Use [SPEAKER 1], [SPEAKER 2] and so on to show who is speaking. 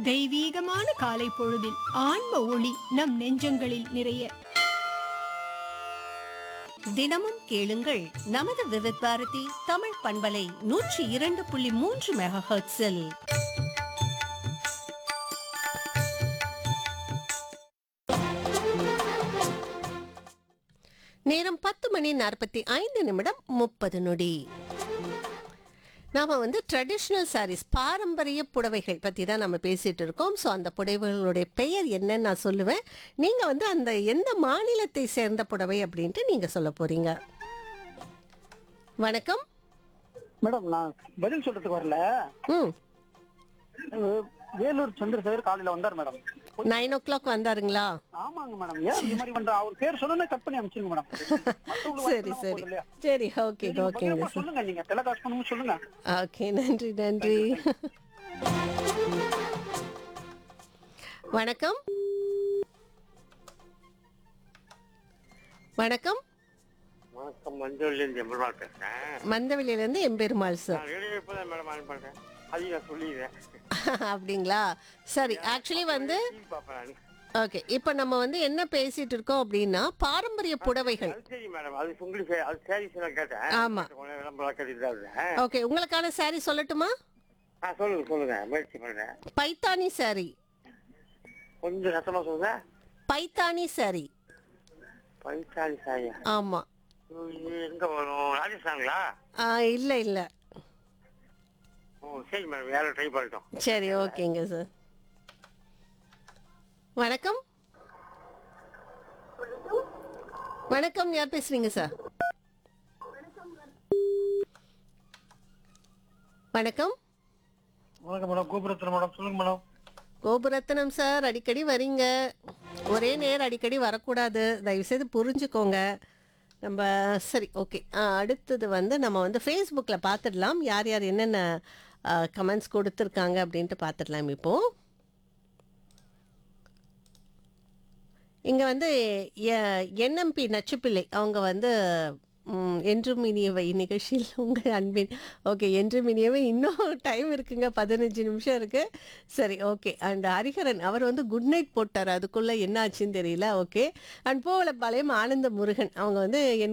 [SPEAKER 1] தெய்வீகமான காலை பொழுதில் ஆன்ம ஒளி நம் நெஞ்சங்களில் நிறைய
[SPEAKER 2] தினமும் கேளுங்கள் நமது விவித் பாரதி தமிழ் பண்பலை நூற்றி இரண்டு புள்ளி மூன்று மெகா ஹெர்ட்ஸில் நேரம் பத்து மணி நாற்பத்தி ஐந்து நிமிடம் முப்பது நொடி நாம வந்து ட்ரெடிஷ்னல் சாரீஸ் பாரம்பரிய புடவைகள் பற்றி தான் நம்ம பேசிட்டு இருக்கோம் ஸோ அந்த புடவைகளுடைய பெயர் என்னன்னு நான் சொல்லுவேன் நீங்கள் வந்து அந்த எந்த மாநிலத்தை சேர்ந்த புடவை அப்படின்ட்டு நீங்கள் சொல்ல போறீங்க வணக்கம்
[SPEAKER 3] மேடம் நான் பதில் சொல்றதுக்கு வரல
[SPEAKER 2] ம்
[SPEAKER 3] அஹ் வேலூர் சந்திரசேகர் காலையில வந்தார் மேடம்
[SPEAKER 2] நைன் ஓ கிளாக் வந்தாருங்களா
[SPEAKER 3] ஆமாங்க மேடம் ஏன் இந்த மாதிரி பண்ற அவர் பேர் சொன்னா கட் பண்ணி அனுப்பிச்சிருங்க மேடம் மத்தவங்களுக்கு
[SPEAKER 2] சரி
[SPEAKER 3] வாய்ப்பு
[SPEAKER 2] சரி
[SPEAKER 3] போகுது இல்லையா?
[SPEAKER 2] சரி ஓகே
[SPEAKER 3] நீங்க
[SPEAKER 2] ஓகேங்க
[SPEAKER 3] பத்திரமா
[SPEAKER 2] சார்
[SPEAKER 3] சொல்லுங்க நீங்க டெலகாஸ்ட் பண்ணும் சொல்லுங்க
[SPEAKER 2] ஓகே நன்றி நன்றி வணக்கம்
[SPEAKER 4] வணக்கம்
[SPEAKER 2] வணக்கம்
[SPEAKER 4] மஞ்சள்லேருந்து எம்பெருமாள் பேசுறேன்
[SPEAKER 2] மந்தவெளியிலேருந்து எம்பெருமாள் சார்
[SPEAKER 4] நான் ரேடியோ இப்போ தான் மேடம் ஆன் பண்ணுறேன் அதையும் நான் சொல்லிடுறேன்
[SPEAKER 2] அப்படிங்களா சரி ஆக்சுவலி வந்து
[SPEAKER 4] டிவி பார்ப்பேன் நான்
[SPEAKER 2] ஓகே இப்போ நம்ம வந்து என்ன பேசிட்டு இருக்கோம் அப்படின்னா பாரம்பரிய புடவைகள்
[SPEAKER 4] அது சரி மேடம் அது உங்களுக்கு அது சாரீஸ் நான் கேட்டேன்
[SPEAKER 2] ஆமா.
[SPEAKER 4] கொஞ்சம் விளம்பரம் கேட்டுட்டு தான் இருந்தேன்
[SPEAKER 2] ஓகே உங்களுக்கான saree சொல்லட்டுமா
[SPEAKER 4] ஆ சொல்லுங்க சொல்லுங்க முயற்சி பண்ணுறேன்
[SPEAKER 2] பைத்தானி saree
[SPEAKER 4] கொஞ்சம் சத்தமாக சொல்லுங்க
[SPEAKER 2] பைத்தானி saree
[SPEAKER 4] பைசாலி சாயா
[SPEAKER 2] ஆமா
[SPEAKER 4] இது எங்கே வரும் ராஜஸ்தானுங்களா
[SPEAKER 2] ஆ, இல்ல இல்ல
[SPEAKER 4] ஓ சரி மேடம் வேலை ட்ரை பண்ணிட்டோம்
[SPEAKER 2] சரி ஓகேங்க சார் வணக்கம் வணக்கம் யார் பேசுறீங்க சார் வணக்கம்
[SPEAKER 3] வணக்கம் மேடம் கோபுரத்தில் மேடம் சொல்லுங்க மேடம்
[SPEAKER 2] கோபுரத்னம் சார் அடிக்கடி வரீங்க ஒரே நேரம் அடிக்கடி வரக்கூடாது தயவுசெய்து புரிஞ்சுக்கோங்க நம்ம சரி ஓகே அடுத்தது வந்து நம்ம வந்து ஃபேஸ்புக்கில் பார்த்துடலாம் யார் யார் என்னென்ன கமெண்ட்ஸ் கொடுத்துருக்காங்க அப்படின்ட்டு பார்த்துடலாம் இப்போது இங்கே வந்து என்எம்பி நச்சுப்பிள்ளை அவங்க வந்து ம், என்றும் இனியவை நிகழ்ச்சியில் உங்கள் அன்பின் ஓகே என்றும் இனியவை இன்னும் டைம் இருக்குங்க பதினஞ்சு நிமிஷம் இருக்கு சரி ஓகே அண்ட் ஹரிஹரன் அவர் வந்து குட் நைட் போட்டார் அதுக்குள்ளே என்ன ஆச்சுன்னு தெரியல ஓகே அண்ட் போகல பாளையம் ஆனந்த முருகன் அவங்க வந்து என்